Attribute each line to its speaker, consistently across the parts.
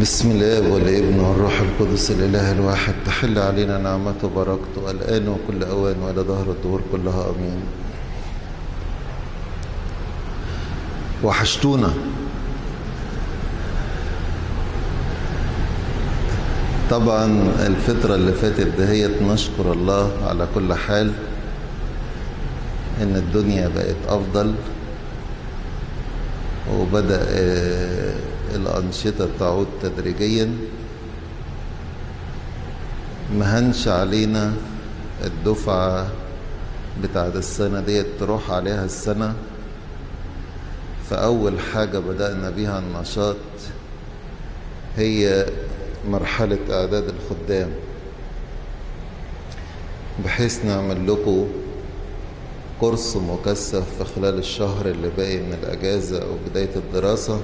Speaker 1: بسم الله والابن والروح القدس الاله الواحد تحل علينا نعمته وبركته الان وكل اوان والى ظهر الدهور كلها امين وحشتونا طبعا الفترة اللي فاتت دهيت نشكر الله على كل حال ان الدنيا بقت افضل وبدأ الأنشطة تعود تدريجيا مهنش علينا الدفعة بتاعت السنة ديت تروح عليها السنة فأول حاجة بدأنا بيها النشاط هي مرحلة إعداد الخدام بحيث نعمل لكم كورس مكثف في خلال الشهر اللي باقي من الأجازة أو بداية الدراسة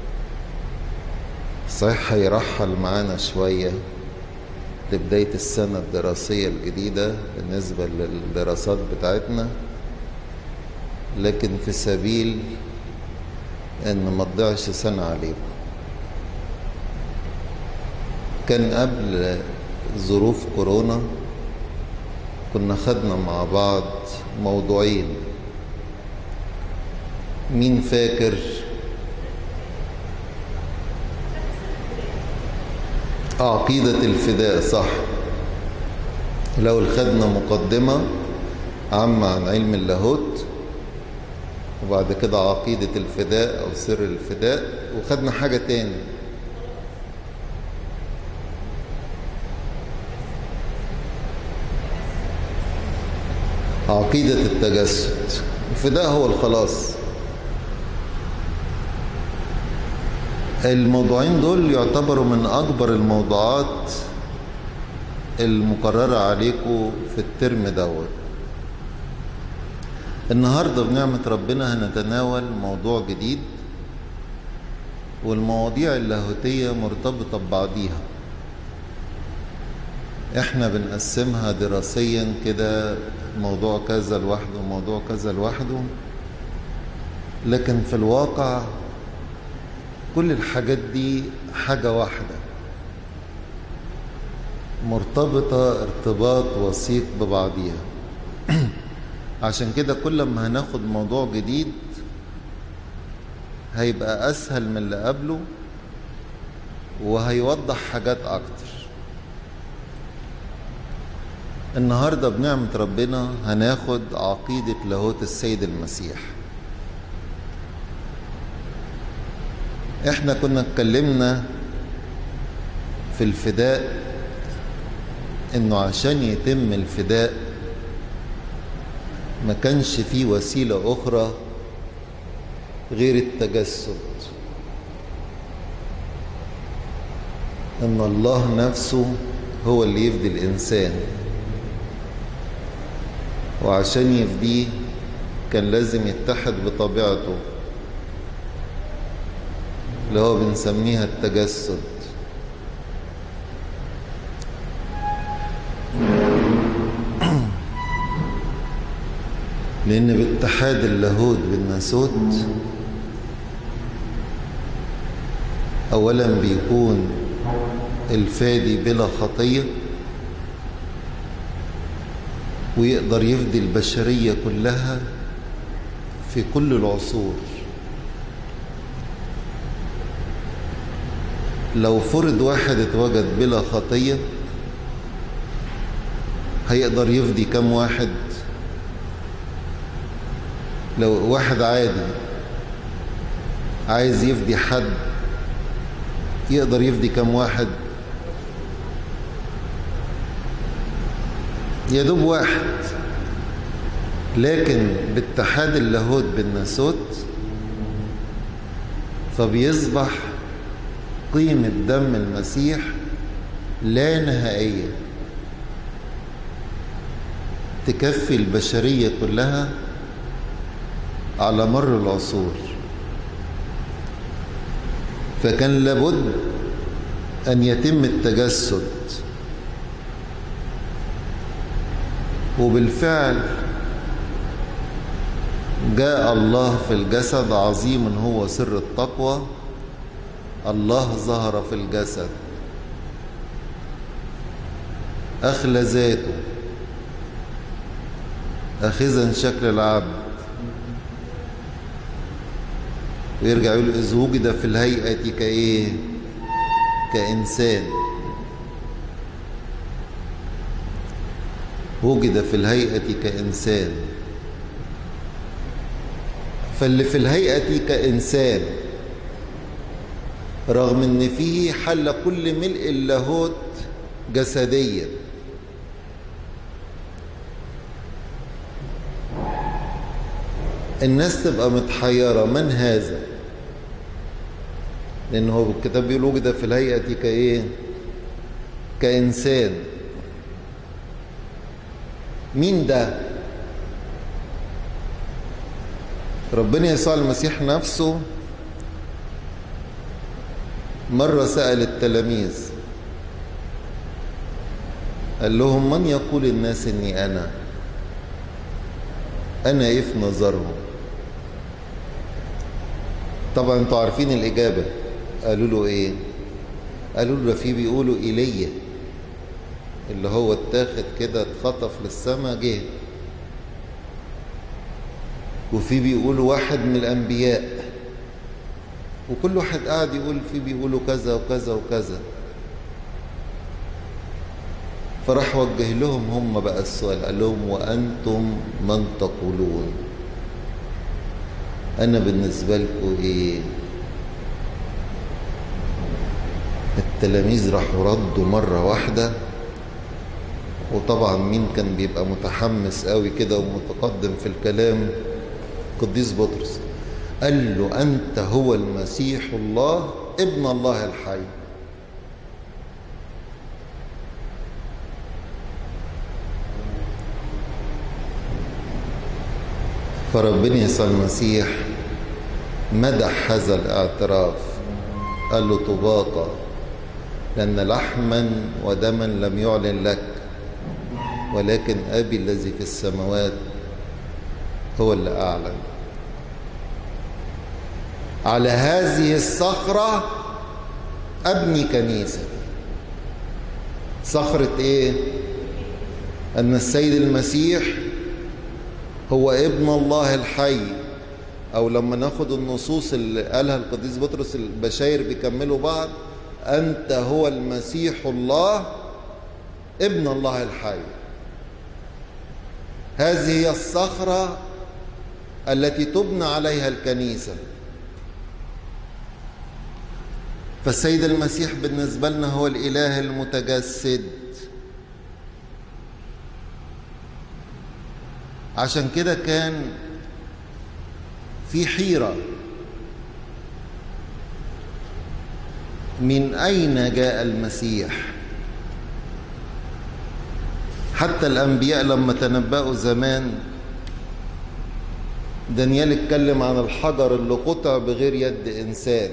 Speaker 1: صحيح هيرحل معانا شوية لبداية السنة الدراسية الجديدة بالنسبة للدراسات بتاعتنا لكن في سبيل ان ما تضيعش سنة عليكم كان قبل ظروف كورونا كنا خدنا مع بعض موضوعين مين فاكر عقيدة الفداء صح لو خدنا مقدمة عامة عن علم اللاهوت وبعد كده عقيدة الفداء أو سر الفداء وخدنا حاجة تاني عقيدة التجسد الفداء هو الخلاص الموضوعين دول يعتبروا من أكبر الموضوعات المقررة عليكم في الترم دوت النهاردة بنعمة ربنا هنتناول موضوع جديد والمواضيع اللاهوتية مرتبطة ببعضيها احنا بنقسمها دراسيا كده موضوع كذا لوحده وموضوع كذا لوحده لكن في الواقع كل الحاجات دي حاجة واحدة مرتبطة ارتباط وثيق ببعضيها عشان كده كل ما هناخد موضوع جديد هيبقى أسهل من اللي قبله وهيوضح حاجات أكتر النهاردة بنعمة ربنا هناخد عقيدة لاهوت السيد المسيح احنا كنا اتكلمنا في الفداء انه عشان يتم الفداء ما كانش فيه وسيلة أخرى غير التجسد ان الله نفسه هو اللي يفدي الإنسان وعشان يفديه كان لازم يتحد بطبيعته اللي هو بنسميها التجسد لأن باتحاد اللاهوت بالناسوت أولا بيكون الفادي بلا خطية ويقدر يفدي البشرية كلها في كل العصور لو فرض واحد اتوجد بلا خطية هيقدر يفدي كم واحد لو واحد عادي عايز يفدي حد يقدر يفدي كم واحد يا دوب واحد لكن باتحاد اللاهوت بالناسوت فبيصبح قيمة دم المسيح لا نهائية تكفي البشرية كلها على مر العصور فكان لابد أن يتم التجسد وبالفعل جاء الله في الجسد عظيم هو سر التقوى الله ظهر في الجسد أخلى ذاته أخذا شكل العبد ويرجع يقول إذ وجد في الهيئة كإيه كإنسان وجد في الهيئة كإنسان فاللي في الهيئة كإنسان رغم ان فيه حل كل ملء اللاهوت جسديا الناس تبقى متحيرة من هذا لأن هو الكتاب بيقول وجد في الهيئة كإيه كإنسان مين ده ربنا يسوع المسيح نفسه مرة سأل التلاميذ قال لهم من يقول الناس اني انا انا ايه في نظرهم طبعا انتوا عارفين الاجابه قالوا له ايه قالوا له في بيقولوا ايليا اللي هو اتاخد كده اتخطف للسما جه وفي بيقولوا واحد من الانبياء وكل واحد قاعد يقول في بيقولوا كذا وكذا وكذا فراح وجه لهم هم بقى السؤال قال لهم وانتم من تقولون انا بالنسبه لكم ايه التلاميذ راحوا ردوا مره واحده وطبعا مين كان بيبقى متحمس قوي كده ومتقدم في الكلام قديس بطرس قال له انت هو المسيح الله ابن الله الحي فربنا يسوع المسيح مدح هذا الاعتراف قال له طباطا لأن لحما ودما لم يعلن لك ولكن أبي الذي في السماوات هو اللي أعلن على هذه الصخرة أبني كنيسة صخرة إيه؟ أن السيد المسيح هو ابن الله الحي او لما ناخد النصوص اللي قالها القديس بطرس البشاير بيكملوا بعض انت هو المسيح الله ابن الله الحي هذه هي الصخره التي تبنى عليها الكنيسه فالسيد المسيح بالنسبه لنا هو الاله المتجسد عشان كده كان في حيرة من أين جاء المسيح حتى الأنبياء لما تنبأوا زمان دانيال اتكلم عن الحجر اللي قطع بغير يد إنسان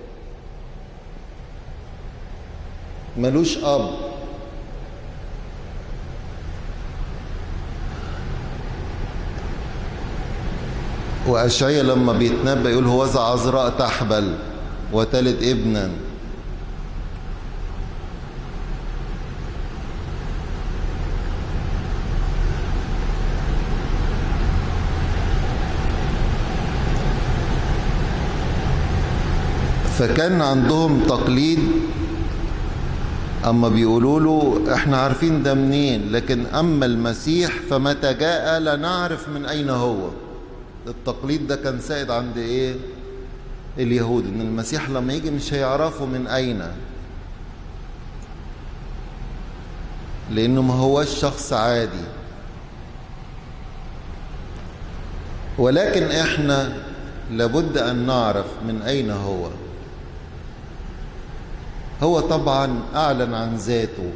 Speaker 1: ملوش أب وأشعيا لما بيتنبأ يقول هوذا عذراء تحبل وتلد ابنا فكان عندهم تقليد أما بيقولوا له إحنا عارفين ده منين لكن أما المسيح فمتى جاء لا نعرف من أين هو التقليد ده كان سائد عند ايه اليهود ان المسيح لما يجي مش هيعرفوا من اين لانه ما هوش شخص عادي ولكن احنا لابد ان نعرف من اين هو هو طبعا اعلن عن ذاته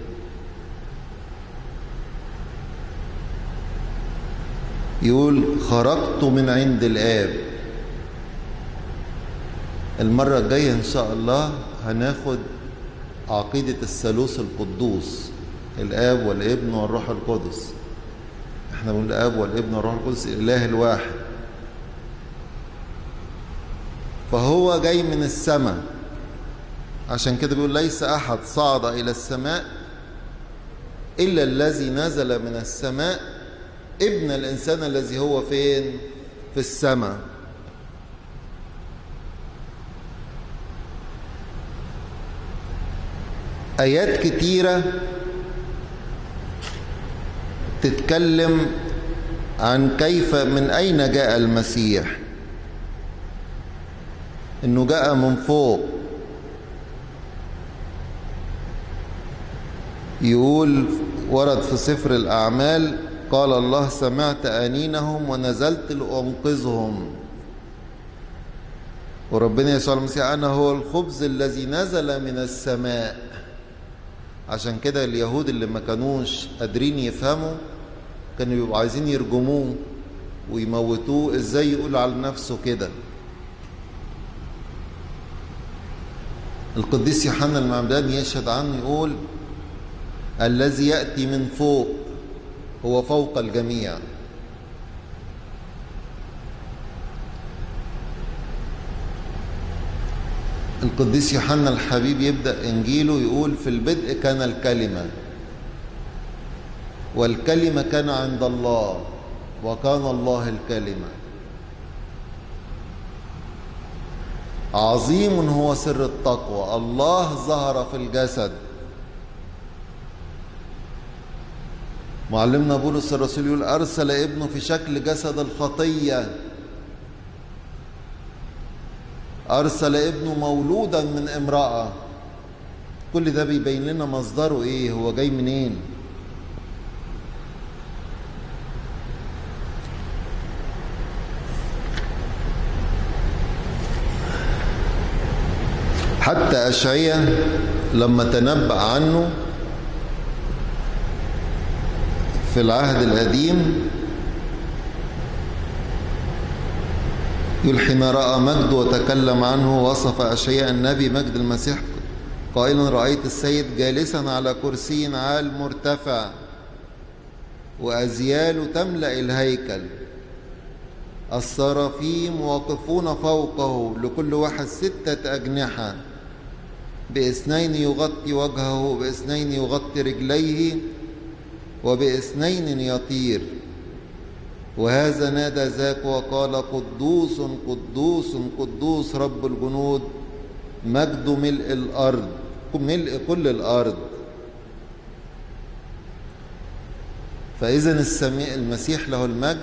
Speaker 1: يقول خرجت من عند الآب المرة الجاية إن شاء الله هناخد عقيدة الثالوث القدوس الآب والابن والروح القدس احنا بنقول الآب والابن والروح القدس الإله الواحد فهو جاي من السماء عشان كده بيقول ليس أحد صعد إلى السماء إلا الذي نزل من السماء ابن الإنسان الذي هو فين في السماء آيات كتيرة تتكلم عن كيف من أين جاء المسيح إنه جاء من فوق يقول ورد في سفر الأعمال قال الله سمعت أنينهم ونزلت لأنقذهم وربنا يسوع المسيح أنا هو الخبز الذي نزل من السماء عشان كده اليهود اللي ما كانوش قادرين يفهموا كانوا بيبقوا عايزين يرجموه ويموتوه ازاي يقول على نفسه كده القديس يوحنا المعمدان يشهد عنه يقول الذي يأتي من فوق هو فوق الجميع القديس يوحنا الحبيب يبدأ إنجيله يقول في البدء كان الكلمة والكلمة كان عند الله وكان الله الكلمة عظيم هو سر التقوى الله ظهر في الجسد معلمنا بولس الرسول يقول أرسل ابنه في شكل جسد الخطية أرسل ابنه مولودا من امرأة كل ده بيبين لنا مصدره إيه هو جاي منين حتى أشعية لما تنبأ عنه في العهد القديم يقول حين رأى مجد وتكلم عنه وصف أشعياء النبي مجد المسيح قائلا رأيت السيد جالسا على كرسي عال مرتفع وأزياله تملأ الهيكل الصرافيم واقفون فوقه لكل واحد ستة أجنحة بإثنين يغطي وجهه بإثنين يغطي رجليه وبإثنين يطير وهذا نادى ذاك وقال قدوس قدوس قدوس رب الجنود مجد ملء الأرض ملء كل الأرض فإذا السميع المسيح له المجد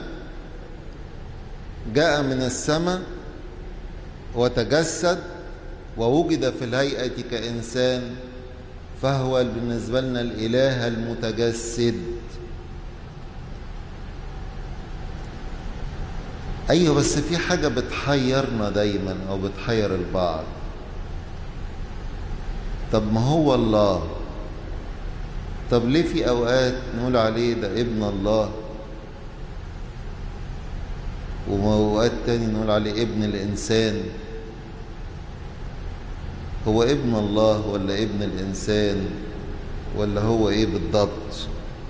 Speaker 1: جاء من السماء وتجسد ووجد في الهيئة كإنسان فهو بالنسبة لنا الإله المتجسد أيوة بس في حاجة بتحيرنا دايما أو بتحير البعض طب ما هو الله طب ليه في أوقات نقول عليه ده ابن الله وأوقات تاني نقول عليه ابن الإنسان هو ابن الله ولا ابن الإنسان ولا هو إيه بالضبط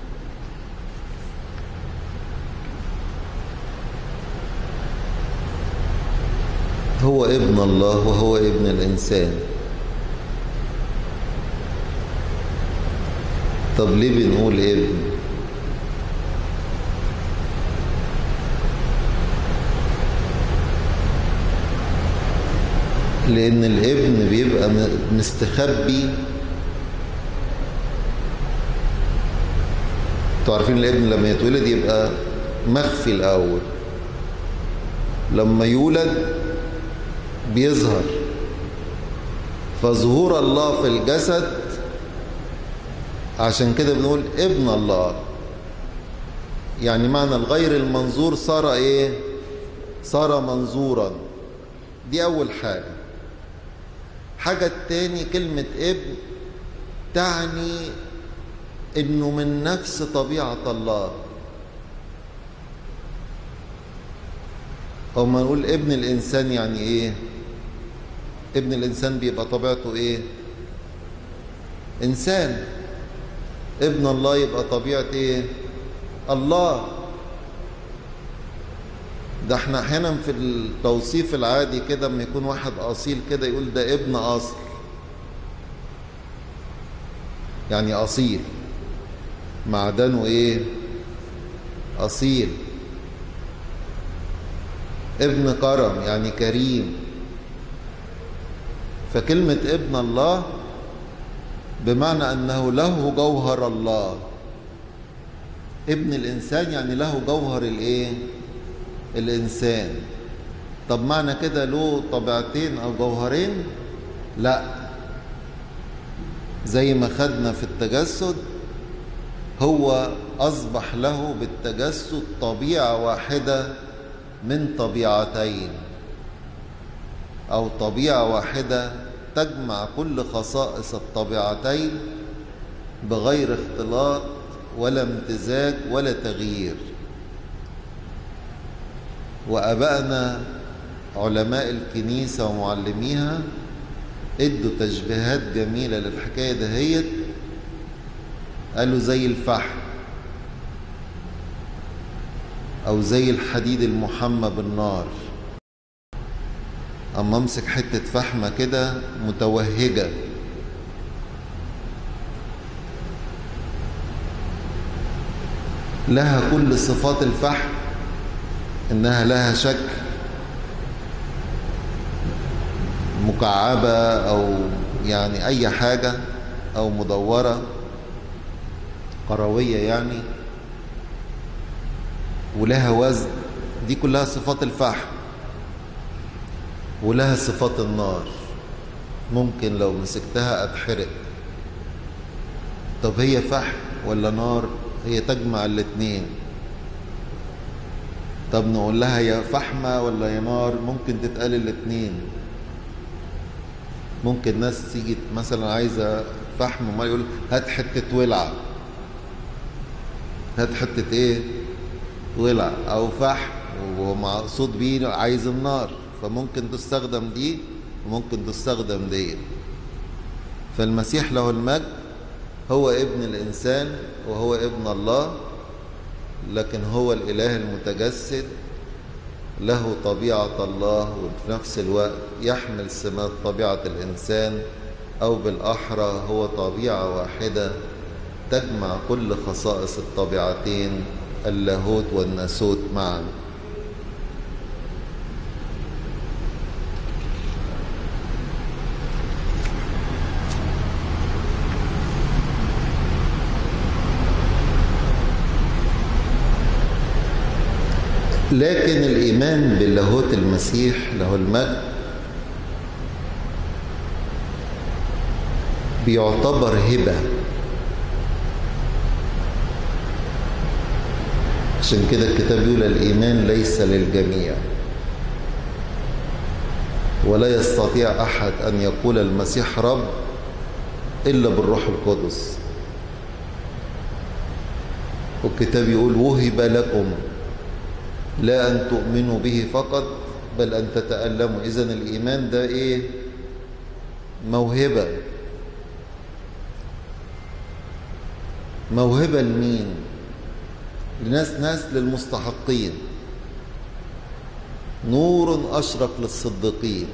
Speaker 1: هو ابن الله وهو ابن الإنسان طب ليه بنقول ابن لأن الابن بيبقى مستخبي انتوا عارفين الابن لما يتولد يبقى مخفي الأول لما يولد بيظهر فظهور الله في الجسد عشان كده بنقول ابن الله يعني معنى الغير المنظور صار ايه صار منظورا دي اول حاجه حاجه التاني كلمه ابن تعني انه من نفس طبيعه الله او ما نقول ابن الانسان يعني ايه ابن الانسان بيبقى طبيعته ايه انسان ابن الله يبقى طبيعه ايه الله ده احنا احيانا في التوصيف العادي كده لما يكون واحد اصيل كده يقول ده ابن اصل يعني أصيل معدنه إيه أصيل ابن كرم يعني كريم فكلمة ابن الله بمعنى أنه له جوهر الله ابن الإنسان يعني له جوهر الإيه الإنسان طب معنى كده له طبيعتين أو جوهرين لا زي ما خدنا في التجسد هو أصبح له بالتجسد طبيعة واحدة من طبيعتين أو طبيعة واحدة تجمع كل خصائص الطبيعتين بغير اختلاط ولا امتزاج ولا تغيير وأبائنا علماء الكنيسة ومعلميها ادوا تشبيهات جميلة للحكاية دهيت قالوا زي الفحم أو زي الحديد المحمى بالنار أما أمسك حتة فحمة كده متوهجة لها كل صفات الفحم إنها لها شكل مكعبة أو يعني أي حاجة أو مدورة قروية يعني ولها وزن دي كلها صفات الفحم ولها صفات النار ممكن لو مسكتها أتحرق طب هي فحم ولا نار هي تجمع الاتنين طب نقول لها يا فحمة ولا يا نار ممكن تتقال الاتنين ممكن ناس تيجي مثلا عايزة فحم وما يقول هات حتة ولعة هات حتة ايه ولع او فحم ومقصود بيه عايز النار فممكن تستخدم دي وممكن تستخدم دي فالمسيح له المجد هو ابن الإنسان وهو ابن الله لكن هو الإله المتجسد له طبيعة الله وفي نفس الوقت يحمل سمات طبيعة الإنسان أو بالأحرى هو طبيعة واحدة تجمع كل خصائص الطبيعتين اللاهوت والناسوت معا لكن الإيمان باللاهوت المسيح له المجد بيعتبر هبة عشان كده الكتاب يقول الإيمان ليس للجميع ولا يستطيع أحد أن يقول المسيح رب إلا بالروح القدس والكتاب يقول وهب لكم لا أن تؤمنوا به فقط بل أن تتألموا إذا الإيمان ده إيه موهبة موهبة لمين لناس ناس للمستحقين نور أشرق للصديقين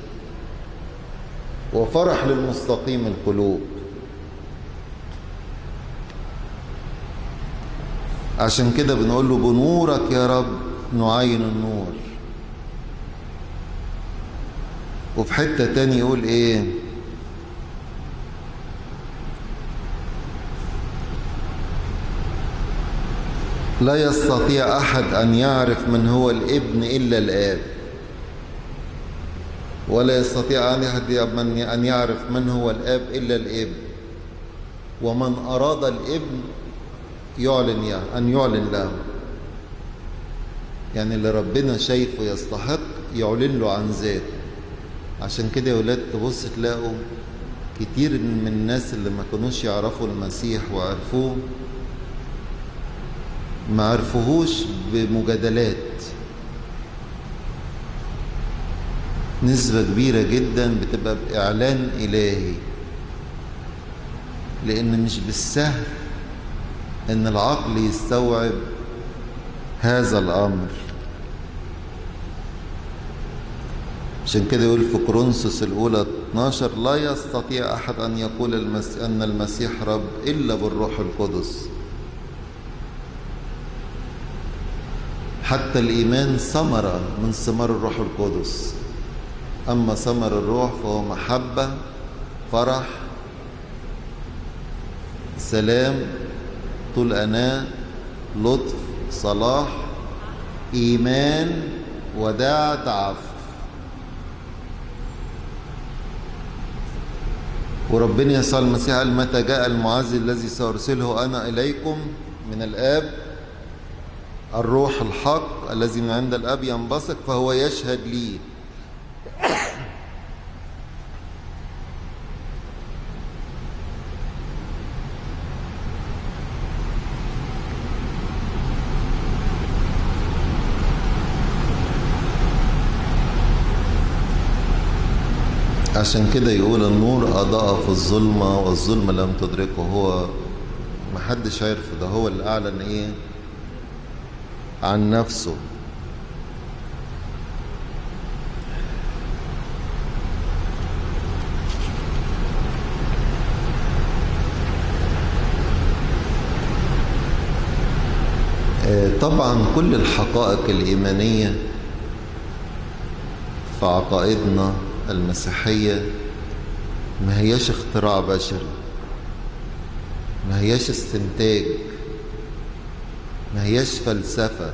Speaker 1: وفرح للمستقيم القلوب عشان كده بنقول له بنورك يا رب نعين النور وفي حتة تاني يقول ايه لا يستطيع أحد أن يعرف من هو الابن إلا الآب ولا يستطيع أحد أن يعرف من هو الآب إلا الابن ومن أراد الابن يعلن يعني أن يعلن له يعني اللي ربنا شايفه يستحق يعلن له عن ذاته عشان كده يا ولاد تبص تلاقوا كتير من الناس اللي ما كانوش يعرفوا المسيح وعرفوه ما عرفوهوش بمجادلات نسبة كبيرة جدا بتبقى بإعلان إلهي لأن مش بالسهل إن العقل يستوعب هذا الأمر عشان كده يقول في كورنثوس الأولى 12 لا يستطيع أحد أن يقول المس... أن المسيح رب إلا بالروح القدس حتى الإيمان ثمرة من ثمار الروح القدس أما ثمر الروح فهو محبة فرح سلام طول أناة لطف صلاح إيمان وداع تعفف وربنا يسوع المسيح قال متى جاء المعزي الذي سأرسله أنا إليكم من الآب الروح الحق الذي من عند الأب ينبثق فهو يشهد لي عشان كده يقول النور أضاء في الظلمة والظلمة لم تدركه هو محدش عارف ده هو اللي أعلن إيه عن نفسه طبعا كل الحقائق الإيمانية في عقائدنا المسيحية ما هياش اختراع بشري ما هياش استنتاج ما هياش فلسفة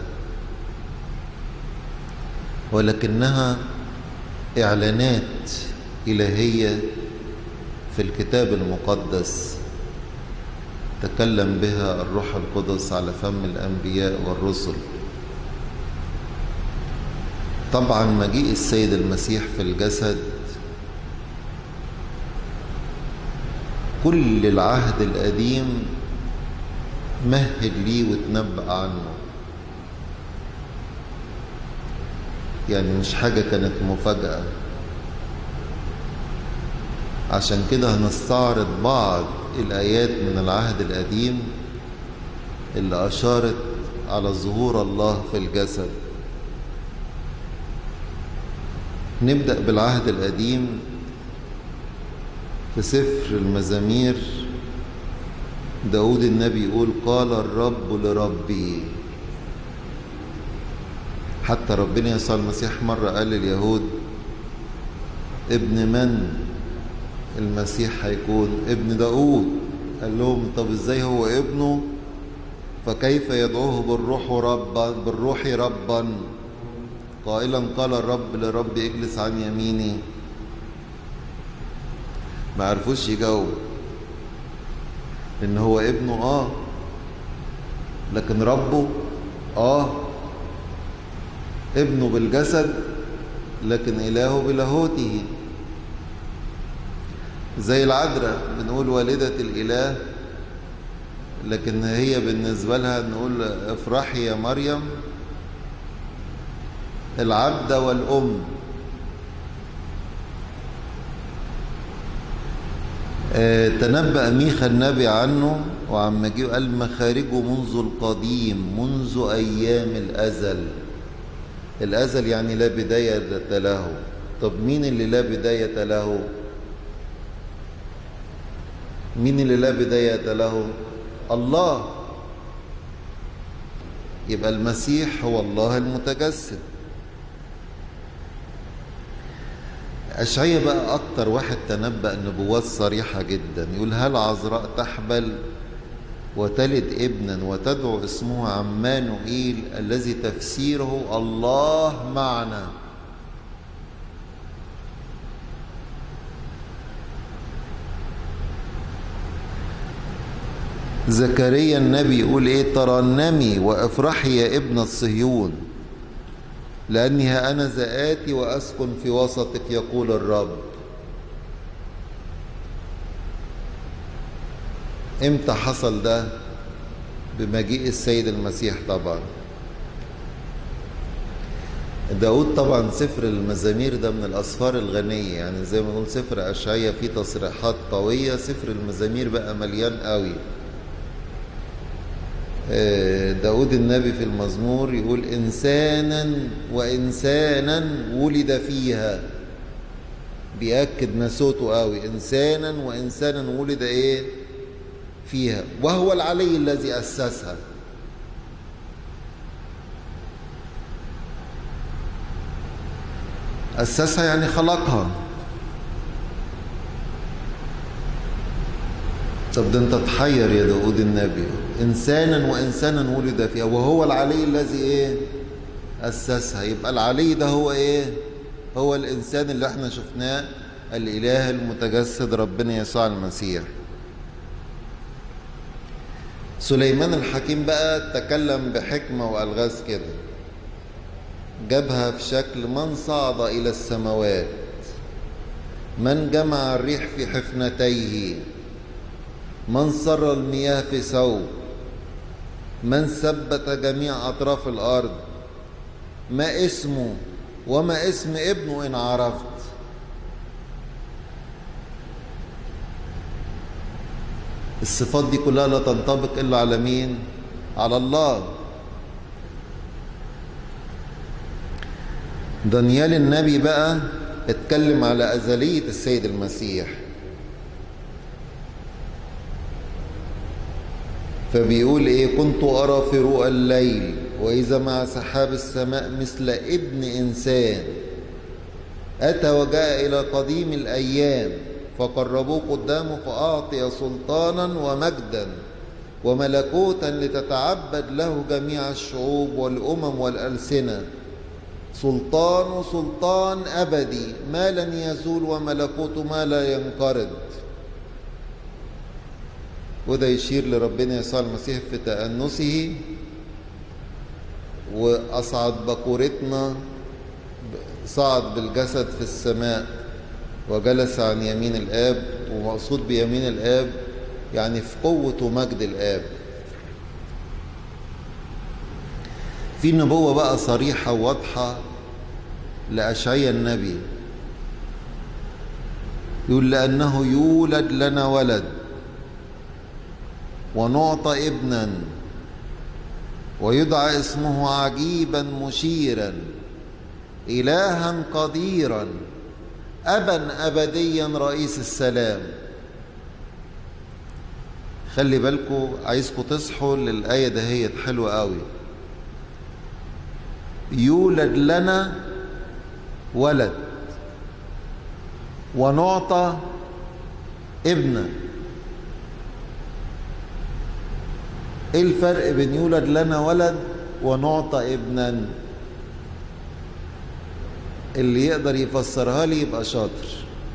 Speaker 1: ولكنها إعلانات إلهية في الكتاب المقدس تكلم بها الروح القدس على فم الأنبياء والرسل طبعا مجيء السيد المسيح في الجسد كل العهد القديم مهد ليه وتنبأ عنه يعني مش حاجة كانت مفاجأة عشان كده هنستعرض بعض الآيات من العهد القديم اللي أشارت على ظهور الله في الجسد نبدأ بالعهد القديم في سفر المزامير داود النبي يقول قال الرب لربي حتى ربنا يسوع المسيح مرة قال لليهود ابن من المسيح هيكون ابن داود قال لهم طب ازاي هو ابنه فكيف يدعوه بالروح ربا بالروح ربا قائلا قال الرب لرب اجلس عن يميني ما عرفوش يجاوب ان هو ابنه اه لكن ربه اه ابنه بالجسد لكن الهه بلاهوته زي العذراء بنقول والدة الإله لكن هي بالنسبة لها نقول افرحي يا مريم العبد والأم آه تنبأ ميخا النبي عنه وعن مجيء قال مخارجه منذ القديم منذ أيام الأزل الأزل يعني لا بداية له طب مين اللي لا بداية له مين اللي لا بداية له الله يبقى المسيح هو الله المتجسد أشعية بقى أكتر واحد تنبأ نبوات صريحة جدا يقول هل عذراء تحبل وتلد ابنا وتدعو اسمه عمانوئيل الذي تفسيره الله معنا زكريا النبي يقول ايه ترنمي وافرحي يا ابن الصهيون لاني ها انا زآتي واسكن في وسطك يقول الرب امتى حصل ده بمجيء السيد المسيح طبعا داود طبعا سفر المزامير ده من الأسفار الغنية يعني زي ما نقول سفر أشعية فيه تصريحات قوية سفر المزامير بقى مليان قوي داود النبي في المزمور يقول إنسانا وإنسانا ولد فيها بيأكد نسوته قوي إنسانا وإنسانا ولد إيه فيها وهو العلي الذي أسسها أسسها يعني خلقها طب ده انت تحير يا داود النبي انسانا وانسانا ولد فيها وهو العلي الذي ايه اسسها يبقى العلي ده هو ايه هو الانسان اللي احنا شفناه الاله المتجسد ربنا يسوع المسيح سليمان الحكيم بقى تكلم بحكمه والغاز كده جابها في شكل من صعد الى السماوات من جمع الريح في حفنتيه من سر المياه في ثوب من ثبت جميع أطراف الأرض ما اسمه وما اسم ابنه إن عرفت الصفات دي كلها لا تنطبق إلا على مين على الله دانيال النبي بقى اتكلم على أزلية السيد المسيح فبيقول ايه كنت ارى في رؤى الليل واذا مع سحاب السماء مثل ابن انسان اتى وجاء الى قديم الايام فقربوه قدامه فاعطي سلطانا ومجدا وملكوتا لتتعبد له جميع الشعوب والامم والالسنه سلطان سلطان ابدي ما لن يزول وملكوت ما لا ينقرض وده يشير لربنا يسوع المسيح في تأنسه وأصعد بكورتنا صعد بالجسد في السماء وجلس عن يمين الآب ومقصود بيمين الآب يعني في قوة ومجد الآب في نبوة بقى صريحة وواضحة لأشعيا النبي يقول لأنه يولد لنا ولد ونعطى ابنا ويدعى اسمه عجيبا مشيرا إلها قديرا أبا أبديا رئيس السلام خلي بالكم عايزكم تصحوا للآية دهيت حلوة قوي يولد لنا ولد ونعطى ابنا ايه الفرق بين يولد لنا ولد ونعطى ابنا اللي يقدر يفسرها لي يبقى شاطر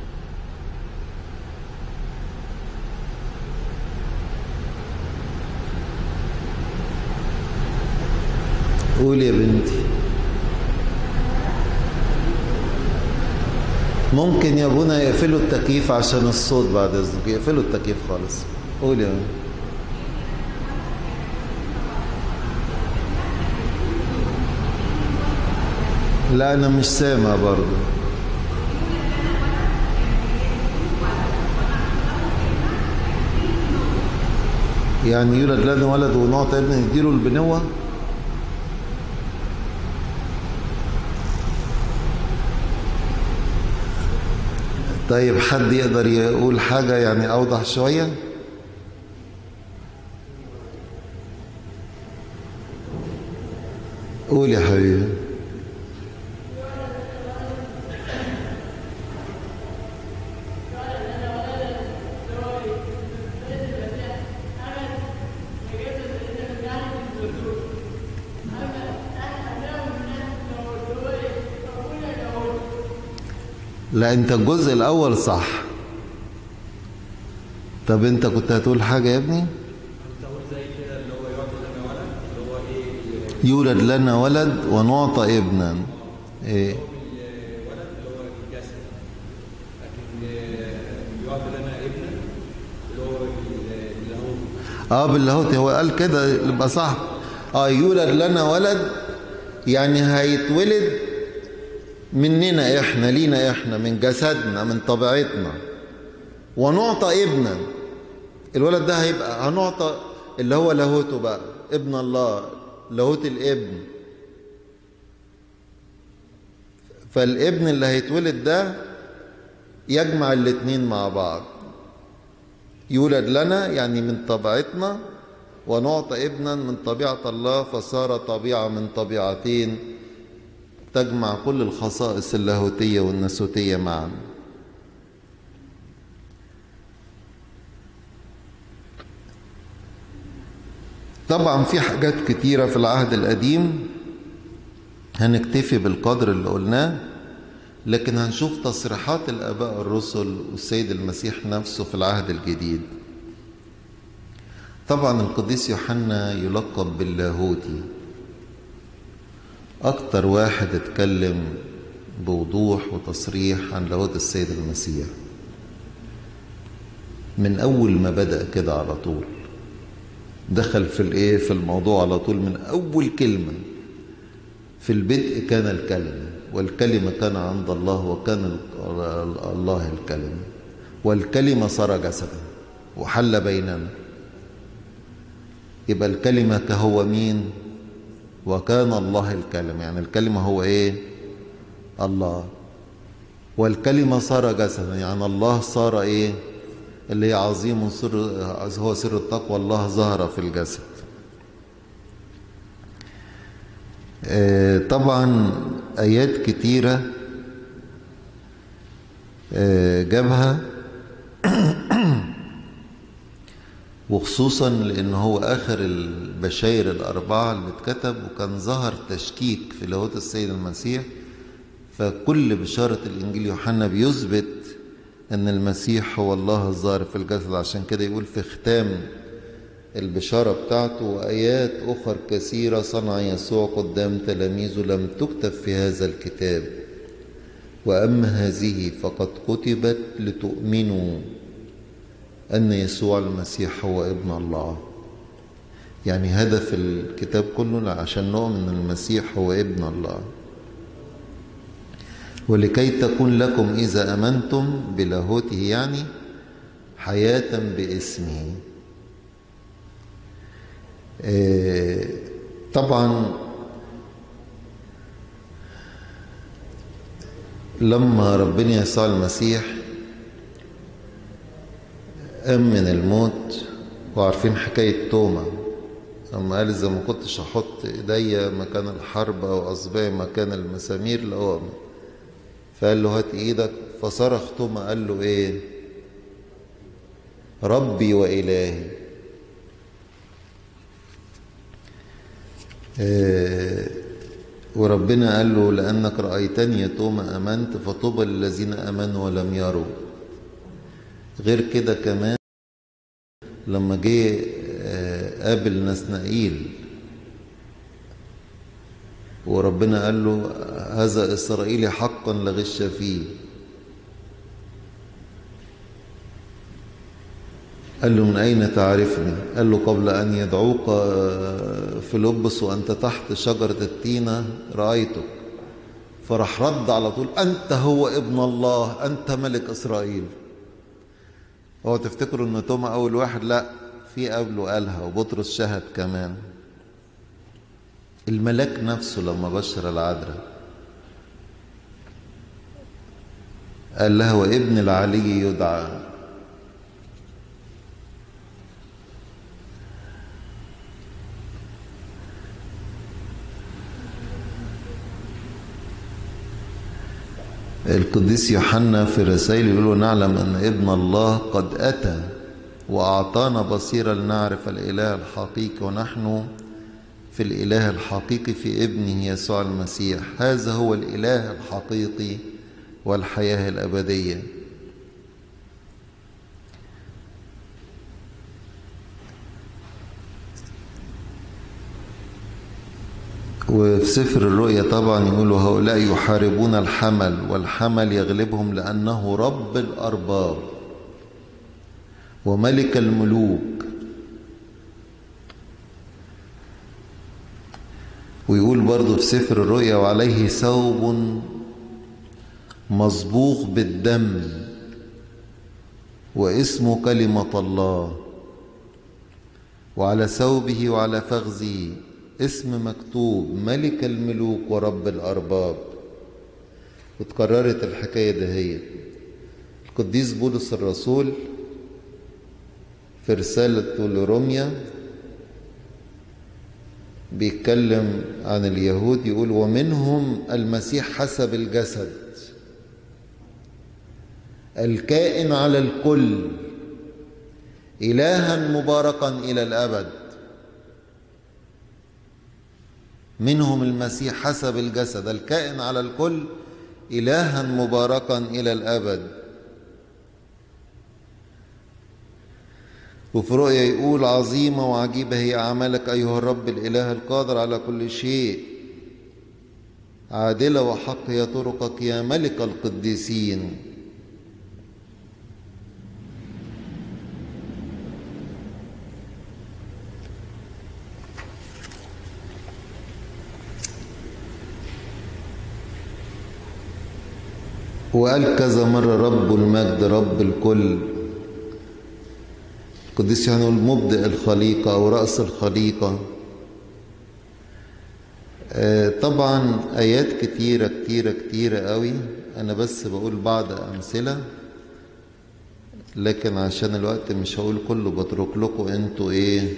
Speaker 1: قول يا بنتي ممكن يا ابونا يقفلوا التكييف عشان الصوت بعد اذنك يقفلوا التكييف خالص قول يا بنتي لا انا مش سامع برضه يعني يولد لنا ولد ونعطى ابن نديله البنوه طيب حد يقدر يقول حاجة يعني أوضح شوية قول يا حبيبي لا انت الجزء الاول صح طب انت كنت هتقول حاجه يا ابني يولد لنا ولد ونعطى ابنا ايه اه باللاهوت هو قال كده يبقى صح اه يولد لنا ولد يعني هيتولد مننا احنا لينا احنا من جسدنا من طبيعتنا ونعطى ابنا الولد ده هيبقى هنعطى اللي هو لاهوته بقى ابن الله لاهوت الابن فالابن اللي هيتولد ده يجمع الاتنين مع بعض يولد لنا يعني من طبيعتنا ونعطى ابنا من طبيعة الله فصار طبيعة من طبيعتين تجمع كل الخصائص اللاهوتية والناسوتية معا طبعا في حاجات كتيرة في العهد القديم هنكتفي بالقدر اللي قلناه لكن هنشوف تصريحات الآباء الرسل والسيد المسيح نفسه في العهد الجديد طبعا القديس يوحنا يلقب باللاهوتي أكتر واحد اتكلم بوضوح وتصريح عن لاهوت السيد المسيح من أول ما بدأ كده على طول دخل في الايه في الموضوع على طول من اول كلمه في البدء كان الكلمه والكلمه كان عند الله وكان الله الكلمه والكلمه صار جسدا وحل بيننا يبقى الكلمه كهو مين وكان الله الكلمه يعني الكلمه هو ايه الله والكلمه صار جسدا يعني الله صار ايه اللي هي عظيم سر هو سر التقوى الله ظهر في الجسد طبعا آيات كتيرة جابها وخصوصا لأن هو آخر البشاير الأربعة اللي اتكتب وكان ظهر تشكيك في لاهوت السيد المسيح فكل بشارة الإنجيل يوحنا بيثبت ان المسيح هو الله الظاهر في الجسد عشان كده يقول في ختام البشارة بتاعته وآيات أخر كثيرة صنع يسوع قدام تلاميذه لم تكتب في هذا الكتاب وأما هذه فقد كتبت لتؤمنوا أن يسوع المسيح هو ابن الله يعني هدف الكتاب كله عشان نؤمن أن المسيح هو ابن الله ولكي تكون لكم إذا أمنتم بلاهوته يعني حياة باسمه طبعا لما ربنا يسوع المسيح قام من الموت وعارفين حكاية توما لما قال إذا ما كنتش أحط إيديا مكان الحرب أو أصبعي مكان المسامير لأؤمن فقال له هات ايدك فصرخ توما قال له ايه ربي والهي إيه وربنا قال له لانك رايتني يا توما امنت فطوبى للذين امنوا ولم يروا غير كده كمان لما جه قابل نسنائيل وربنا قال له هذا إسرائيلي حقا لغش فيه قال له من أين تعرفني قال له قبل أن يدعوك فيلبس وأنت تحت شجرة التينة رأيتك فراح رد على طول أنت هو ابن الله أنت ملك إسرائيل هو تفتكروا أن توما أول واحد لا في قبله قالها وبطرس شهد كمان الملاك نفسه لما بشر العذراء قال لها وابن العلي يدعى القديس يوحنا في رسائل يقول نعلم ان ابن الله قد اتى واعطانا بصيره لنعرف الاله الحقيقي ونحن في الاله الحقيقي في ابنه يسوع المسيح هذا هو الاله الحقيقي والحياه الابديه وفي سفر الرؤيا طبعا يقولوا هؤلاء يحاربون الحمل والحمل يغلبهم لأنه رب الأرباب وملك الملوك ويقول برضه في سفر الرؤيا وعليه ثوب مصبوغ بالدم واسمه كلمة الله وعلى ثوبه وعلى فخذه اسم مكتوب ملك الملوك ورب الأرباب وتكررت الحكاية دهيت القديس بولس الرسول في رسالته لروميا بيتكلم عن اليهود يقول ومنهم المسيح حسب الجسد الكائن على الكل إلها مباركا إلى الأبد منهم المسيح حسب الجسد الكائن على الكل إلها مباركا إلى الأبد وفي رؤيا يقول عظيمة وعجيبة هي أعمالك أيها الرب الإله القادر على كل شيء عادلة وحق هي طرقك يا ملك القديسين وقال كذا مرة رب المجد رب الكل القديس يعني مبدئ الخليقة أو رأس الخليقة طبعا آيات كتيرة كتيرة كتيرة قوي أنا بس بقول بعض أمثلة لكن عشان الوقت مش هقول كله بترك لكم انتوا ايه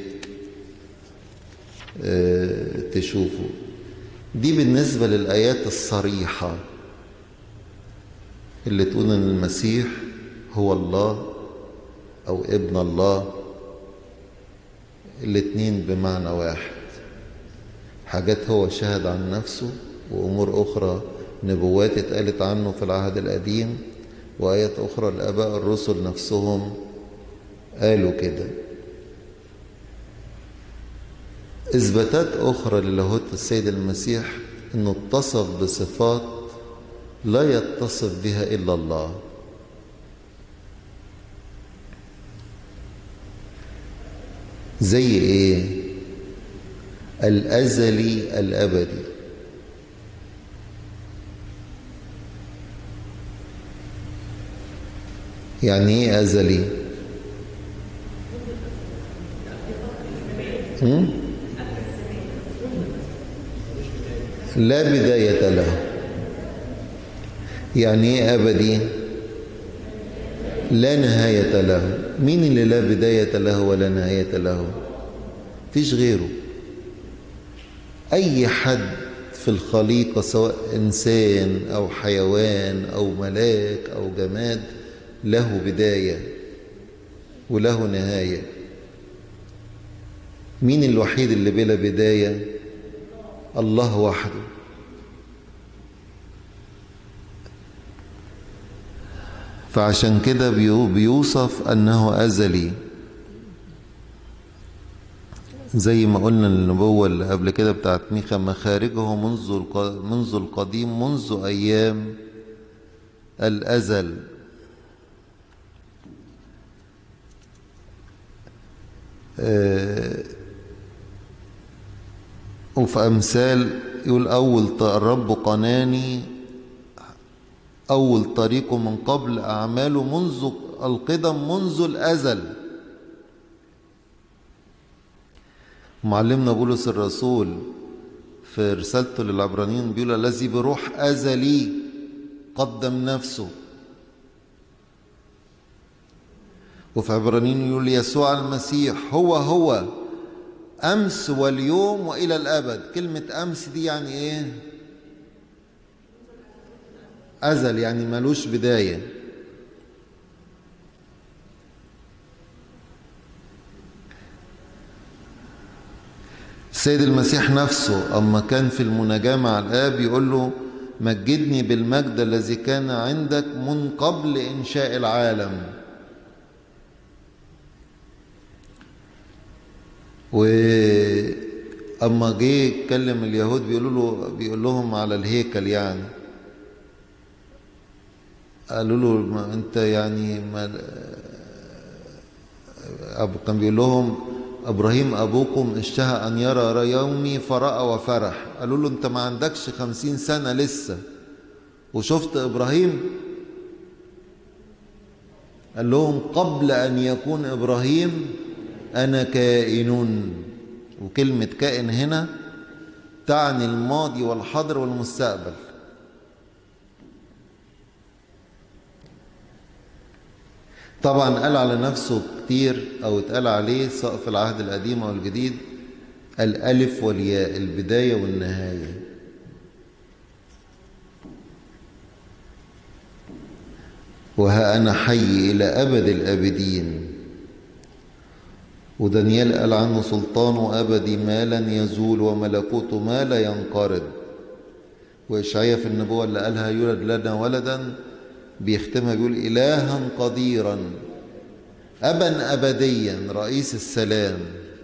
Speaker 1: اه تشوفوا دي بالنسبة للآيات الصريحة اللي تقول ان المسيح هو الله او ابن الله الاتنين بمعنى واحد حاجات هو شهد عن نفسه وامور اخرى نبوات اتقالت عنه في العهد القديم وايات اخرى الاباء الرسل نفسهم قالوا كده اثباتات اخرى للاهوت السيد المسيح انه اتصف بصفات لا يتصف بها الا الله زي ايه الازلي الابدي يعني ايه ازلي هم؟ لا بدايه له يعني ايه ابدي لا نهايه له مين اللي لا بدايه له ولا نهايه له فيش غيره اي حد في الخليقه سواء انسان او حيوان او ملاك او جماد له بدايه وله نهايه مين الوحيد اللي بلا بدايه الله وحده فعشان كده بيوصف انه ازلي زي ما قلنا النبوة اللي قبل كده بتاعت ميخا مخارجه منذ منذ القديم منذ أيام الأزل وفي أمثال يقول أول الرب قناني أول طريقه من قبل أعماله منذ القدم منذ الأزل معلمنا بولس الرسول في رسالته للعبرانيين بيقول الذي بروح أزلي قدم نفسه وفي عبرانيين يقول يسوع المسيح هو هو أمس واليوم وإلى الأبد كلمة أمس دي يعني إيه أزل يعني ملوش بداية السيد المسيح نفسه أما كان في المناجاة مع الآب يقول له مجدني بالمجد الذي كان عندك من قبل إنشاء العالم وأما جه يتكلم اليهود بيقولوا له بيقول لهم على الهيكل يعني قالوا له ما انت يعني ما كان بيقول لهم ابراهيم ابوكم اشتهى ان يرى يومي فراى وفرح قالوا له انت ما عندكش خمسين سنه لسه وشفت ابراهيم قال لهم قبل ان يكون ابراهيم انا كائن وكلمه كائن هنا تعني الماضي والحاضر والمستقبل طبعا قال على نفسه كتير او اتقال عليه سواء في العهد القديم او الجديد الالف والياء البدايه والنهايه وها انا حي الى ابد الابدين ودانيال قال عنه سلطان ابدي ما لن يزول وملكوته ما لا ينقرض واشعياء في النبوه اللي قالها يولد لنا ولدا بيختمها بيقول إلها قديرا أبا أبديا رئيس السلام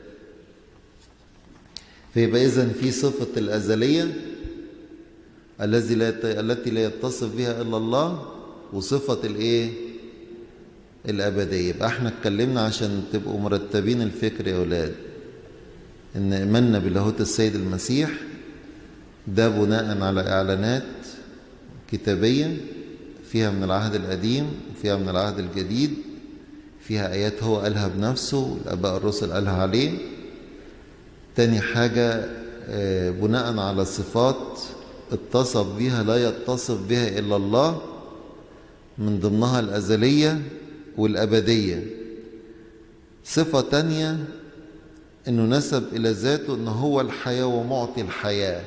Speaker 1: فيبقى إذن في صفة الأزلية الذي لا التي لا يتصف بها إلا الله وصفة الإيه؟ الأبدية يبقى احنا اتكلمنا عشان تبقوا مرتبين الفكر يا أولاد إن إيماننا بلاهوت السيد المسيح ده بناء على إعلانات كتابية فيها من العهد القديم وفيها من العهد الجديد فيها آيات هو قالها بنفسه والآباء الرسل قالها عليه تاني حاجة بناء على صفات اتصف بها لا يتصف بها إلا الله من ضمنها الأزلية والأبدية صفة تانية أنه نسب إلى ذاته أنه هو الحياة ومعطي الحياة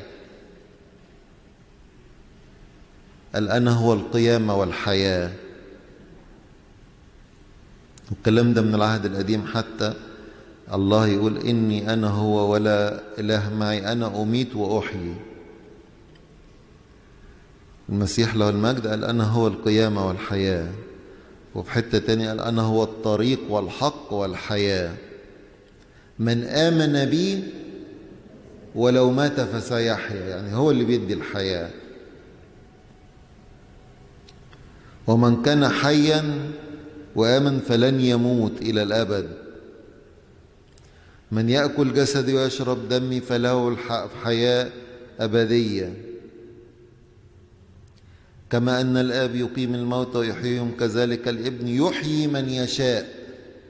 Speaker 1: قال أنا هو القيامة والحياة الكلام ده من العهد القديم حتى الله يقول إني أنا هو ولا إله معي أنا أميت وأحيي المسيح له المجد قال أنا هو القيامة والحياة وفي حتة تانية قال أنا هو الطريق والحق والحياة من آمن بي ولو مات فسيحيا يعني هو اللي بيدي الحياه ومن كان حيا وامن فلن يموت الى الابد من ياكل جسدي ويشرب دمي فله حياه ابديه كما ان الاب يقيم الموت ويحييهم كذلك الابن يحيي من يشاء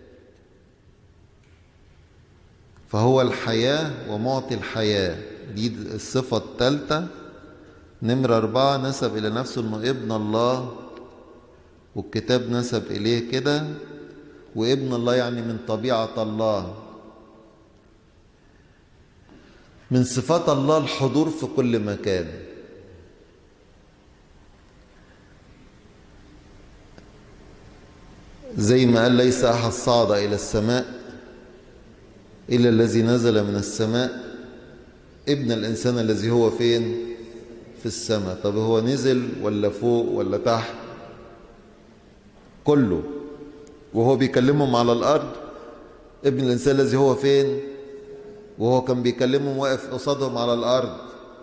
Speaker 1: فهو الحياه ومعطي الحياه دي الصفه الثالثه نمره اربعه نسب الى نفسه انه ابن الله والكتاب نسب إليه كده وابن الله يعني من طبيعة الله من صفات الله الحضور في كل مكان زي ما قال ليس أحد صعد إلى السماء إلا الذي نزل من السماء ابن الإنسان الذي هو فين في السماء طب هو نزل ولا فوق ولا تحت كله وهو بيكلمهم على الأرض ابن الإنسان الذي هو فين وهو كان بيكلمهم واقف قصادهم على الأرض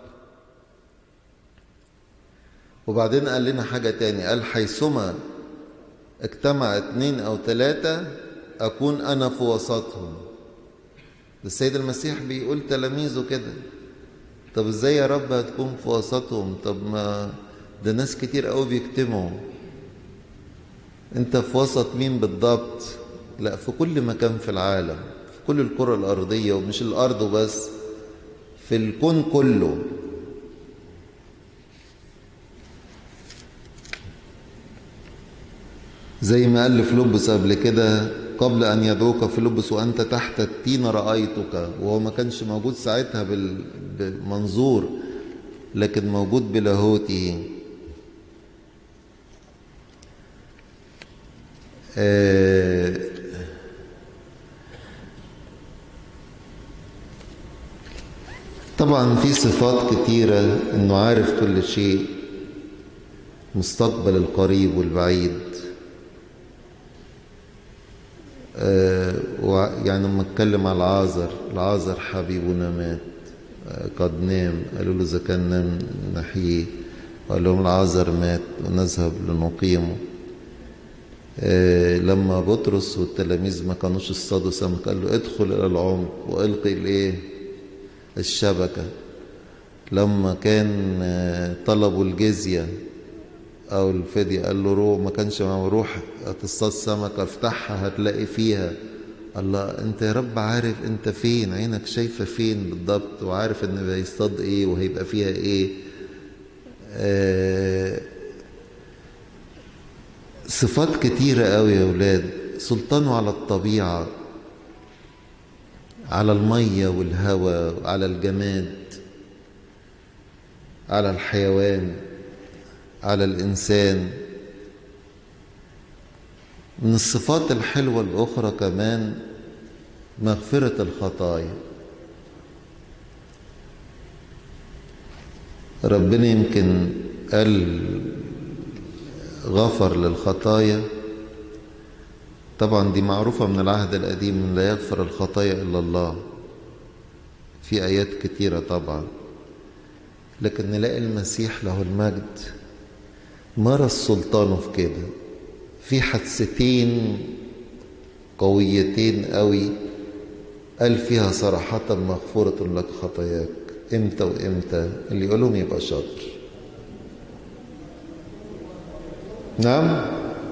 Speaker 1: وبعدين قال لنا حاجة تاني قال حيثما اجتمع اتنين أو تلاتة أكون أنا في وسطهم السيد المسيح بيقول تلاميذه كده طب ازاي يا رب هتكون في وسطهم طب ما ده ناس كتير قوي بيجتمعوا انت في وسط مين بالضبط لا في كل مكان في العالم في كل الكرة الأرضية ومش الأرض بس في الكون كله زي ما قال فيلبس قبل كده قبل أن يدعوك فيلبس وأنت تحت التين رأيتك وهو ما كانش موجود ساعتها بالمنظور لكن موجود بلاهوته آه طبعا في صفات كتيرة انه عارف كل شيء مستقبل القريب والبعيد آه يعني لما اتكلم على العازر العازر حبيبنا مات آه قد نام قالوا له اذا كان نام نحييه قال لهم العازر مات ونذهب لنقيمه آه لما بطرس والتلاميذ ما كانوش اصطادوا سمك قال له ادخل الى العمق والقي الايه الشبكه لما كان آه طلبوا الجزيه او الفدية قال له روح ما كانش معاه روح تصطاد سمكه افتحها هتلاقي فيها الله انت يا رب عارف انت فين عينك شايفه فين بالضبط وعارف ان هيصطاد ايه وهيبقى فيها ايه آه صفات كتيرة قوي يا ولاد سلطانه على الطبيعة على المية والهواء على الجماد على الحيوان على الإنسان من الصفات الحلوة الأخرى كمان مغفرة الخطايا ربنا يمكن قال غفر للخطايا طبعا دي معروفة من العهد القديم من لا يغفر الخطايا إلا الله في آيات كتيرة طبعا لكن نلاقي المسيح له المجد مارس سلطانه في كده في حدثتين قويتين قوي قال فيها صراحة مغفورة لك خطاياك امتى وامتى اللي يقولهم يبقى شاطر نعم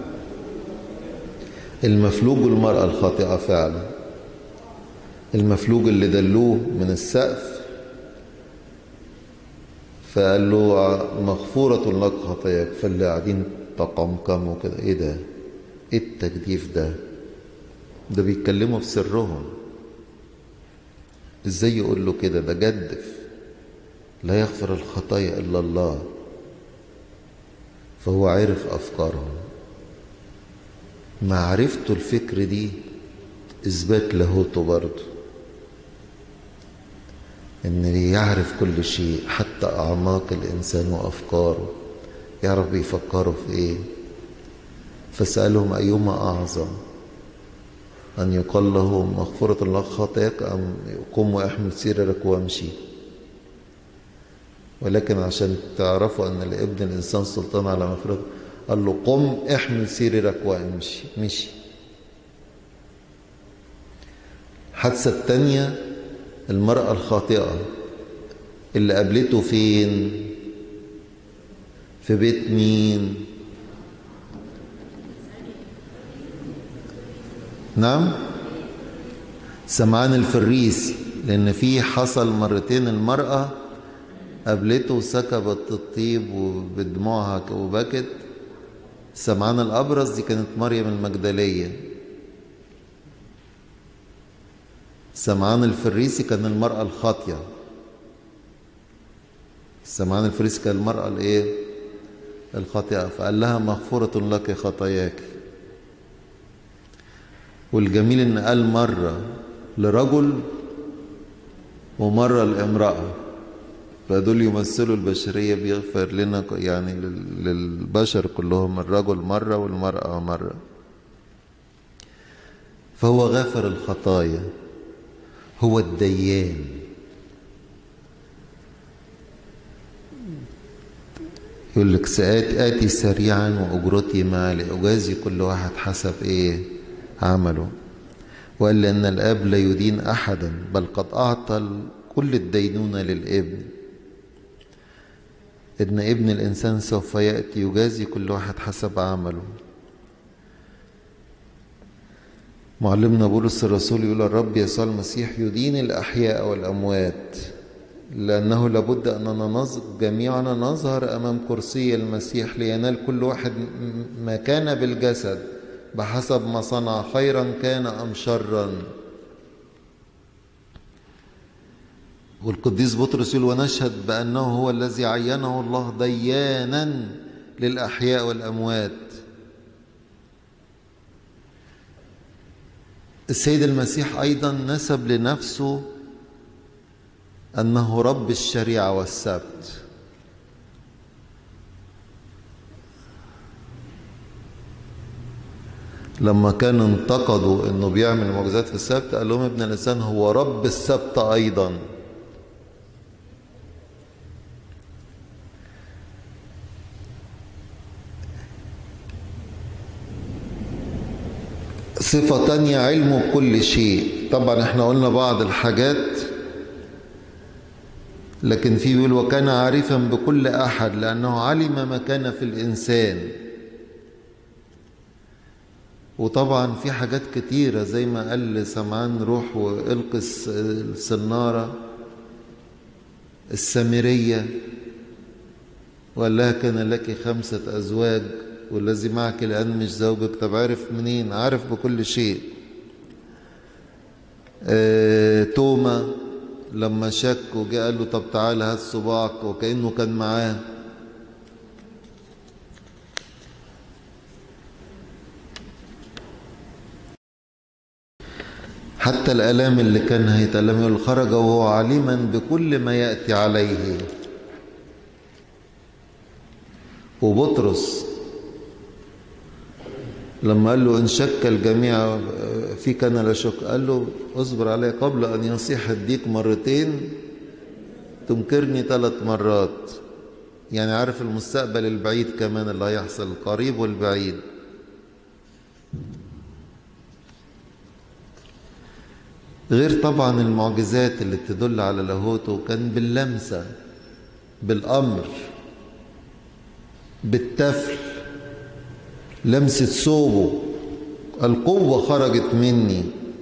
Speaker 1: المفلوج والمرأة الخاطئة فعلا المفلوج اللي دلوه من السقف فقال له مغفورة لك خطاياك فاللي قاعدين تقمقموا كده ايه ده ايه التجديف ده ده بيتكلموا في سرهم ازاي يقول له كده ده جدف لا يغفر الخطايا الا الله فهو عرف افكارهم معرفته الفكر دي اثبات لاهوته برضه ان يعرف كل شيء حتى اعماق الانسان وافكاره يعرف بيفكروا في ايه فسالهم ايهما اعظم ان يقال له مغفره الله خطاياك ام قم واحمل سريرك وامشي ولكن عشان تعرفوا ان لابن الانسان سلطان على مغفرته قال له قم احمل سريرك وامشي مشي الحادثة التانية المرأة الخاطئة اللي قابلته فين في بيت مين نعم سمعان الفريسي لأن في حصل مرتين المرأة قابلته وسكبت الطيب وبدموعها وبكت سمعان الأبرص دي كانت مريم المجدلية سمعان الفريسي كان المرأة الخاطية سمعان الفريسي كان المرأة الايه الخاطئة فقال لها مغفورة لك خطاياك والجميل ان قال مرة لرجل ومرة لامرأة فدول يمثلوا البشرية بيغفر لنا يعني للبشر كلهم الرجل مرة والمرأة مرة فهو غافر الخطايا هو الديان يقول لك سآتي سريعا وأجرتي معي لأجازي كل واحد حسب إيه عمله وقال لأن الأب لا يدين أحدا بل قد أعطى كل الدينونة للابن إن ابن الإنسان سوف يأتي يجازي كل واحد حسب عمله معلمنا بولس الرسول يقول الرب يسوع المسيح يدين الأحياء والأموات لأنه لابد أننا جميعنا نظهر أمام كرسي المسيح لينال كل واحد ما كان بالجسد بحسب ما صنع خيرا كان أم شرا والقديس بطرس يقول ونشهد بأنه هو الذي عينه الله ديانا للأحياء والأموات السيد المسيح أيضا نسب لنفسه أنه رب الشريعة والسبت لما كان انتقدوا انه بيعمل معجزات في السبت قال لهم ابن الانسان هو رب السبت ايضا صفة تانية علمه بكل شيء طبعا احنا قلنا بعض الحاجات لكن في بيقول وكان عارفا بكل أحد لأنه علم ما كان في الإنسان وطبعا في حاجات كتيرة زي ما قال لسمعان روح والقي السنارة السامرية وقال لها كان لك خمسة أزواج والذي معك الآن مش زوجك طب عارف منين عارف بكل شيء آه، توما لما شك وجاء قال له طب تعالى هات صباعك وكأنه كان معاه حتى الآلام اللي كان هيتألم يقول خرج وهو عليما بكل ما يأتي عليه وبطرس لما قال له إن شك الجميع فيك أنا لا شك قال له اصبر علي قبل أن يصيح الديك مرتين تنكرني ثلاث مرات يعني عارف المستقبل البعيد كمان اللي هيحصل القريب والبعيد غير طبعا المعجزات اللي تدل على لاهوته كان باللمسة بالأمر بالتفل لمسة ثوبه القوة خرجت مني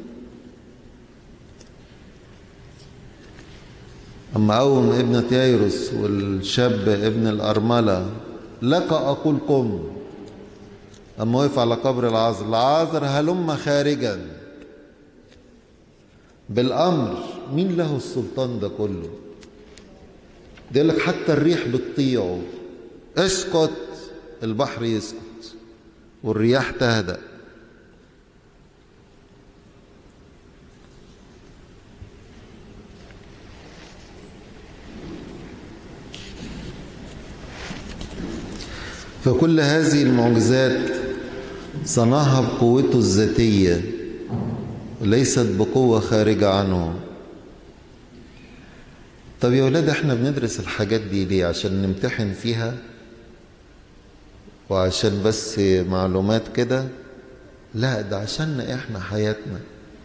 Speaker 1: أما قوم ابنة ييروس والشاب ابن الأرملة لك أقول قم أما وقف على قبر العازر العازر هلم خارجا بالأمر مين له السلطان ده كله ده لك حتى الريح بتطيعه اسكت البحر يسكت والرياح تهدأ فكل هذه المعجزات صنعها بقوته الذاتية ليست بقوة خارجة عنه طب يا ولاد احنا بندرس الحاجات دي ليه عشان نمتحن فيها وعشان بس معلومات كده لا ده عشان احنا حياتنا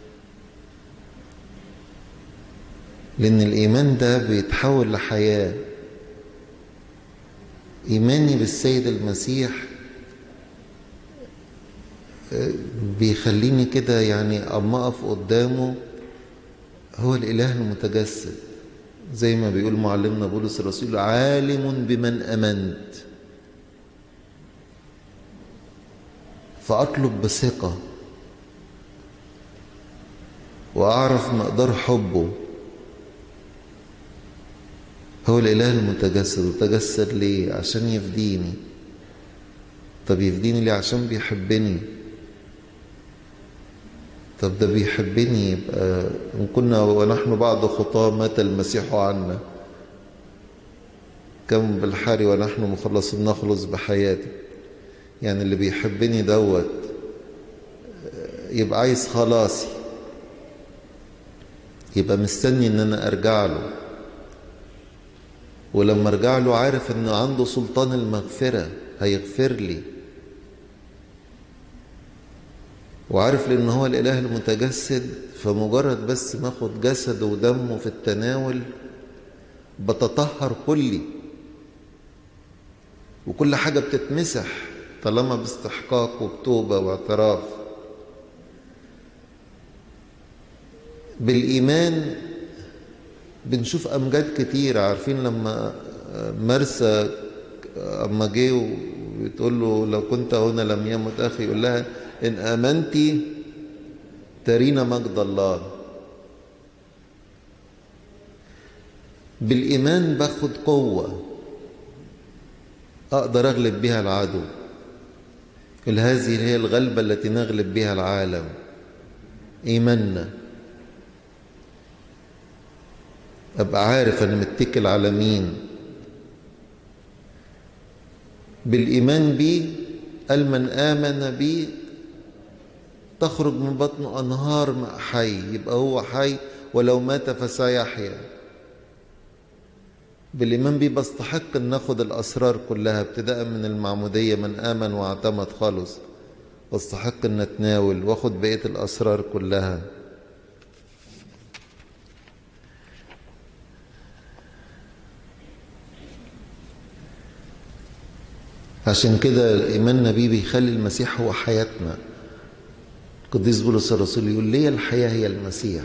Speaker 1: لان الايمان ده بيتحول لحياه ايماني بالسيد المسيح بيخليني كده اما اقف قدامه هو الاله المتجسد زي ما بيقول معلمنا بولس الرسول عالم بمن امنت فاطلب بثقه واعرف مقدار حبه هو الاله المتجسد وتجسد ليه عشان يفديني طب يفديني ليه عشان بيحبني طب ده بيحبني يبقى إن كنا ونحن بعض خطاة مات المسيح عنا كم بالحري ونحن مخلص نخلص بحياتي يعني اللي بيحبني دوت يبقى عايز خلاصي يبقى مستني ان انا ارجع له ولما ارجع له عارف ان عنده سلطان المغفرة هيغفر لي وعارف لان هو الاله المتجسد فمجرد بس ما اخد جسده ودمه في التناول بتطهر كلي وكل حاجة بتتمسح طالما باستحقاق وبتوبة واعتراف بالإيمان بنشوف أمجاد كتير عارفين لما مرسى أما جه وتقول له لو كنت هنا لم يمت أخي يقول لها إن آمنتي ترين مجد الله بالإيمان باخد قوة أقدر أغلب بها العدو هذه هي الغلبة التي نغلب بها العالم إيماننا أبقى عارف أنا متكل على مين بالإيمان بي قال من آمن بي تخرج من بطنه أنهار ماء حي يبقى هو حي ولو مات فسيحيا بالإيمان بيه بستحق أن ناخد الأسرار كلها ابتداء من المعمودية من آمن واعتمد خالص واستحق أن نتناول واخد بقية الأسرار كلها عشان كده إيماننا بيه بيخلي المسيح هو حياتنا القديس بولس الرسول يقول ليه الحياة هي المسيح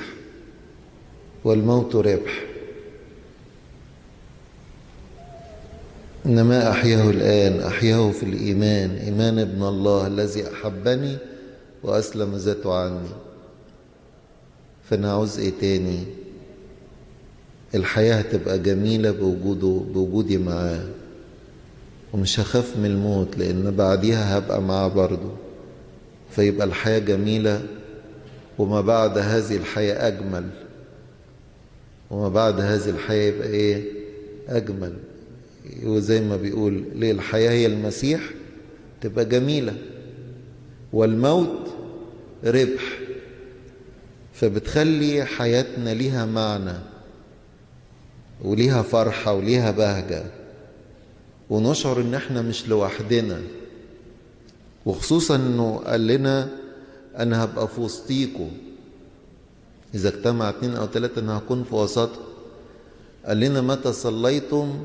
Speaker 1: والموت ربح إنما أحياه الآن أحياه في الإيمان إيمان ابن الله الذي أحبني وأسلم ذاته عني فأنا عاوز إيه تاني الحياة هتبقى جميلة بوجوده بوجودي معاه ومش هخاف من الموت لأن بعديها هبقى معاه برضه فيبقى الحياة جميلة وما بعد هذه الحياة أجمل وما بعد هذه الحياة يبقى إيه أجمل وزي ما بيقول ليه الحياة هي المسيح تبقى جميلة والموت ربح فبتخلي حياتنا ليها معنى وليها فرحة وليها بهجة ونشعر ان احنا مش لوحدنا وخصوصا انه قال لنا انا هبقى في وسطيكم اذا اجتمع اتنين او تلاتة انا هكون في وسطكم قال لنا متى صليتم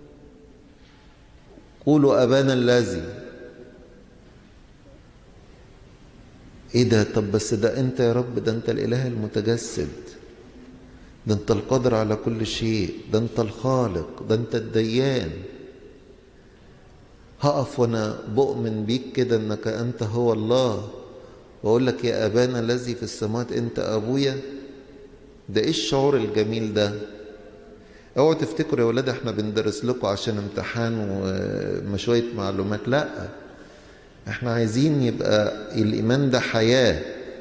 Speaker 1: قولوا ابانا الذي ايه ده طب بس ده انت يا رب ده انت الاله المتجسد ده انت القادر على كل شيء ده انت الخالق ده انت الديان هقف وانا بؤمن بيك كده انك انت هو الله واقول لك يا ابانا الذي في السماوات انت ابويا ده ايه الشعور الجميل ده اوعوا تفتكروا يا ولاد احنا بندرس لكم عشان امتحان ومشوية معلومات لا احنا عايزين يبقى الايمان ده حياه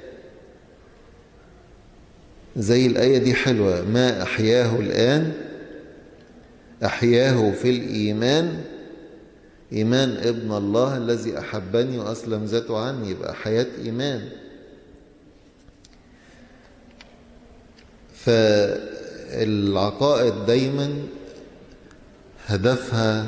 Speaker 1: زي الآية دي حلوة ما أحياه الآن أحياه في الإيمان إيمان ابن الله الذي أحبني وأسلم ذاته عني يبقى حياة إيمان فالعقائد دايما هدفها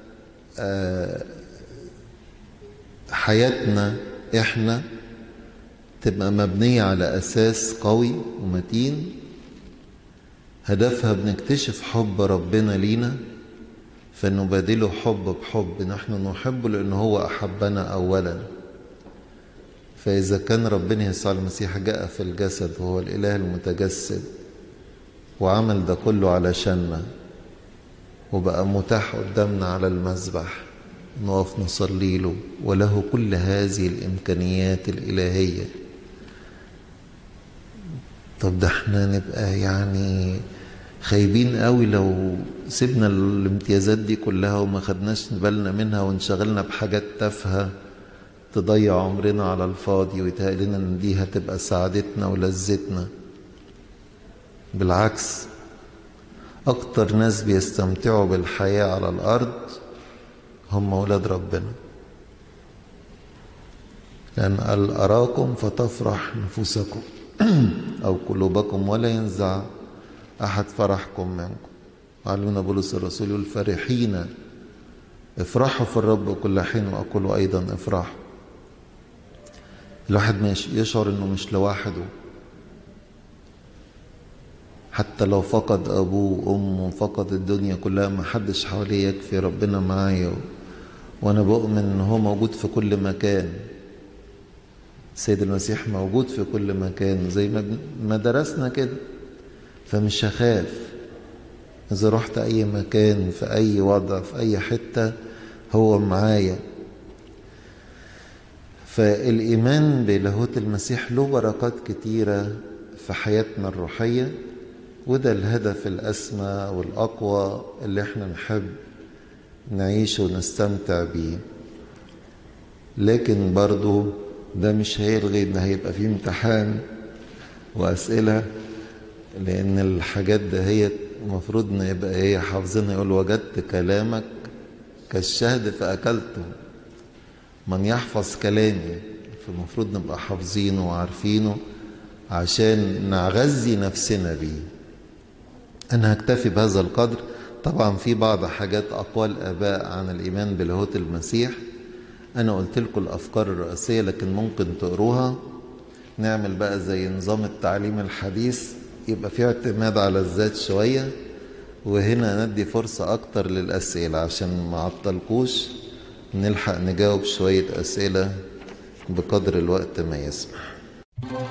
Speaker 1: حياتنا إحنا تبقى مبنية على أساس قوي ومتين هدفها بنكتشف حب ربنا لينا فنبادله حب بحب نحن نحبه لأنه هو أحبنا أولا فإذا كان ربنا يسوع المسيح جاء في الجسد وهو الإله المتجسد وعمل ده كله علشاننا وبقى متاح قدامنا على المذبح نقف نصلي له وله كل هذه الإمكانيات الإلهية طب ده احنا نبقى يعني خايبين قوي لو سيبنا الامتيازات دي كلها وما خدناش بالنا منها وانشغلنا بحاجات تافهه تضيع عمرنا على الفاضي ويتهيأ لنا ان دي هتبقى سعادتنا ولذتنا بالعكس اكتر ناس بيستمتعوا بالحياه على الارض هم ولاد ربنا لأن قال أراكم فتفرح نفوسكم أو قلوبكم ولا ينزع أحد فرحكم منكم علمنا بولس الرسول يقول فرحين افرحوا في الرب كل حين وأقول أيضا افرحوا الواحد مش يشعر انه مش لوحده حتى لو فقد ابوه وامه فقد الدنيا كلها ما حدش حواليه يكفي ربنا معايا وانا بؤمن ان هو موجود في كل مكان السيد المسيح موجود في كل مكان زي ما درسنا كده فمش هخاف اذا رحت اي مكان في اي وضع في اي حته هو معايا فالايمان بلاهوت المسيح له بركات كتيره في حياتنا الروحيه وده الهدف الاسمى والاقوى اللي احنا نحب نعيش ونستمتع بيه لكن برضو ده مش هيلغي ان هيبقى فيه امتحان واسئله لان الحاجات ده هي المفروض ان يبقى هي حافظينها يقول وجدت كلامك كالشهد فاكلته من يحفظ كلامي فالمفروض نبقى حافظينه وعارفينه عشان نغذي نفسنا بيه انا هكتفي بهذا القدر طبعا في بعض حاجات اقوال الاباء عن الايمان بلاهوت المسيح انا قلت لكم الافكار الرئيسيه لكن ممكن تقروها نعمل بقى زي نظام التعليم الحديث يبقى فيه اعتماد على الذات شويه وهنا ندي فرصه اكتر للاسئله عشان ما عطلكوش نلحق نجاوب شويه اسئله بقدر الوقت ما يسمح